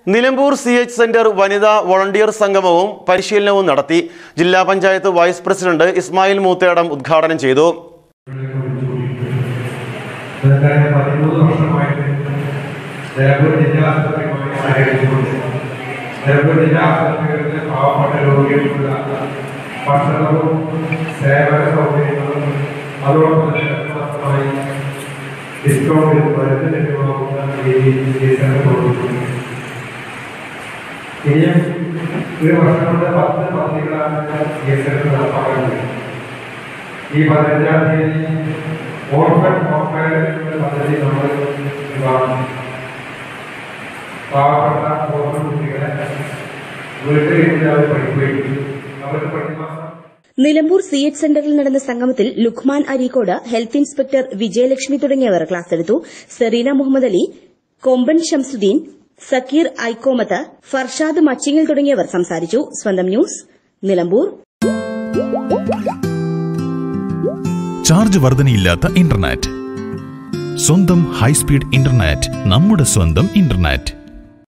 Nilambur C H centre വനിതാ volunteer സംഗമവും പരിശീലനവും നടത്തി ജില്ലാ പഞ്ചായത്ത് വൈസ് പ്രസിഡന്റ് ഇസ്മായിൽ മൂത്തേടം ഉദ്ഘാടനം ചെയ്തു കഴിഞ്ഞ പതിമൂന്ന് വർഷമായിട്ട് നിലമ്പൂർ ജില്ലാ ആശുപത്രിയുമായി സഹകരിച്ചുകൊണ്ട് നിലമ്പൂർ ജില്ലാ ആശുപത്രികളിലെ പാവപ്പെട്ട രോഗികൾക്കുള്ള ഭക്ഷണവും സേവന സൗകര്യങ്ങളും അതോടൊപ്പം തന്നെ വ്യക്തമായി ഡിസ്കൗണ്ടിൽ മരുന്ന് ലഭ്യമാകുന്ന രീതിയിൽ ചികിത്സകൾ പ്രവർത്തിക്കുന്നു ഇനിയും ഒരു വർഷം കൊണ്ട് പത്ത് പദ്ധതികളാണ് ചികിത്സകൾ നടപ്പാക്കുന്നത് ഈ പതിനഞ്ചാം തീയതി ഓർഫൻ ഓർഫൻ പദ്ധതി നമ്മൾ വിവാഹം പാവപ്പെട്ട ഓർഫൻ കുട്ടികളെ വീട്ടിലിരുന്ന് അവർ പഠിപ്പിക്കും അവർക്ക് പ്രതിമാസം നിലമ്പൂർ സി എച്ച് സെന്ററിൽ നടന്ന സംഗമത്തിൽ ലുഖ്മാൻ അരീക്കോട് ഹെൽത്ത് ഇൻസ്പെക്ടർ വിജയലക്ഷ്മി തുടങ്ങിയവർ ക്ലാസ് എടുത്തു സെറീന മുഹമ്മദ് അലി കൊമ്പൻ ഷംസുദ്ദീൻ സക്കീർ ഐക്കോമത്ത് ഫർഷാദ് മച്ചിങ്ങൽ തുടങ്ങിയവർ സംസാരിച്ചു സ്വന്തം ന്യൂസ് നിലമ്പൂർ ചാർജ് വർധനയില്ലാത്ത ഇന്റർനെറ്റ് സ്വന്തം ഹൈസ്പീഡ് ഇന്റർനെറ്റ് നമ്മുടെ സ്വന്തം ഇന്റർനെറ്റ്